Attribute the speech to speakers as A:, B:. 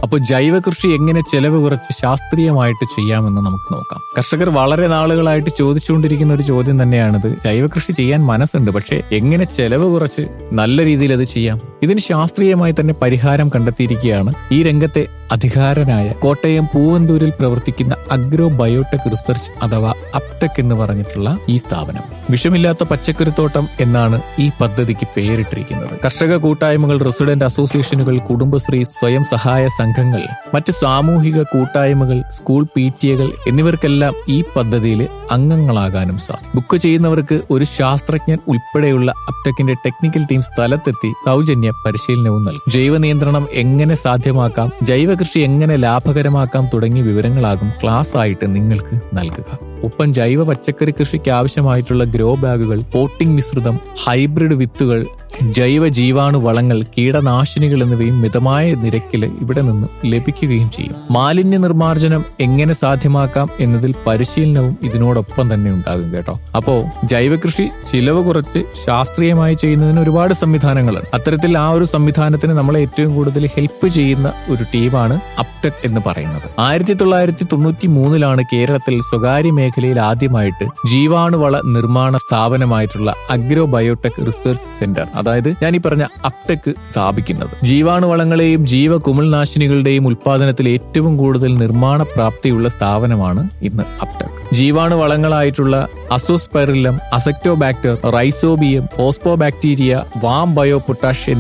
A: അപ്പോൾ ജൈവ കൃഷി എങ്ങനെ ചെലവ് കുറച്ച് ശാസ്ത്രീയമായിട്ട് ചെയ്യാമെന്ന് നമുക്ക് നോക്കാം കർഷകർ വളരെ നാളുകളായിട്ട് ചോദിച്ചുകൊണ്ടിരിക്കുന്ന ഒരു ചോദ്യം തന്നെയാണിത് ജൈവ കൃഷി ചെയ്യാൻ മനസ്സുണ്ട് പക്ഷേ എങ്ങനെ ചെലവ് കുറച്ച് നല്ല രീതിയിൽ അത് ചെയ്യാം ഇതിന് ശാസ്ത്രീയമായി തന്നെ പരിഹാരം കണ്ടെത്തിയിരിക്കുകയാണ് ഈ രംഗത്തെ അധികാരനായ കോട്ടയം പൂവന്തൂരിൽ പ്രവർത്തിക്കുന്ന അഗ്രോ ബയോടെക് റിസർച്ച് അഥവാ അപ്ടെക് എന്ന് പറഞ്ഞിട്ടുള്ള ഈ സ്ഥാപനം വിഷമില്ലാത്ത പച്ചക്കറിത്തോട്ടം എന്നാണ് ഈ പദ്ധതിക്ക് പേരിട്ടിരിക്കുന്നത് കർഷക കൂട്ടായ്മകൾ റെസിഡന്റ് അസോസിയേഷനുകൾ കുടുംബശ്രീ സ്വയം സഹായ സംഘങ്ങൾ മറ്റ് സാമൂഹിക കൂട്ടായ്മകൾ സ്കൂൾ പി ടി എകൾ എന്നിവർക്കെല്ലാം ഈ പദ്ധതിയിൽ അംഗങ്ങളാകാനും സാധിക്കും ബുക്ക് ചെയ്യുന്നവർക്ക് ഒരു ശാസ്ത്രജ്ഞൻ ഉൾപ്പെടെയുള്ള അപ്ടെക്കിന്റെ ടെക്നിക്കൽ ടീം സ്ഥലത്തെത്തി സൗജന്യ പരിശീലനവും നൽകും ജൈവ നിയന്ത്രണം എങ്ങനെ സാധ്യമാക്കാം ജൈവ കൃഷി എങ്ങനെ ലാഭകരമാക്കാം തുടങ്ങിയ വിവരങ്ങളാകും ക്ലാസ് ആയിട്ട് നിങ്ങൾക്ക് നൽകുക ഒപ്പം ജൈവ പച്ചക്കറി കൃഷിക്ക് ആവശ്യമായിട്ടുള്ള ഗ്രോ ബാഗുകൾ പോട്ടിംഗ് മിശ്രിതം ഹൈബ്രിഡ് വിത്തുകൾ ജൈവ ജീവാണു വളങ്ങൾ കീടനാശിനികൾ എന്നിവയും മിതമായ നിരക്കിൽ ഇവിടെ നിന്ന് ലഭിക്കുകയും ചെയ്യും മാലിന്യ നിർമ്മാർജ്ജനം എങ്ങനെ സാധ്യമാക്കാം എന്നതിൽ പരിശീലനവും ഇതിനോടൊപ്പം തന്നെ ഉണ്ടാകും കേട്ടോ അപ്പോ ജൈവ കൃഷി ചിലവ് കുറച്ച് ശാസ്ത്രീയമായി ചെയ്യുന്നതിന് ഒരുപാട് സംവിധാനങ്ങളുണ്ട് അത്തരത്തിൽ ആ ഒരു സംവിധാനത്തിന് നമ്മളെ ഏറ്റവും കൂടുതൽ ഹെൽപ്പ് ചെയ്യുന്ന ഒരു ടീമാണ് അപ്ടെക് എന്ന് പറയുന്നത് ആയിരത്തി തൊള്ളായിരത്തി തൊണ്ണൂറ്റി മൂന്നിലാണ് കേരളത്തിൽ സ്വകാര്യ മേഖലയിൽ ആദ്യമായിട്ട് ജീവാണുവള നിർമ്മാണ സ്ഥാപനമായിട്ടുള്ള അഗ്രോ ബയോടെക് റിസർച്ച് സെന്റർ അതായത് ഞാൻ ഈ പറഞ്ഞ അപ്ടെക് സ്ഥാപിക്കുന്നത് ജീവാണുവളങ്ങളെയും ജീവ കുമിൾനാശിനികളുടെയും ഉൽപാദനത്തിൽ ഏറ്റവും കൂടുതൽ നിർമ്മാണ പ്രാപ്തിയുള്ള സ്ഥാപനമാണ് ഇന്ന് അപ്ടെക് ജീവാണുവളങ്ങളായിട്ടുള്ള azospirillum azotobacter rhizobium phosphobacteria VAM bio potash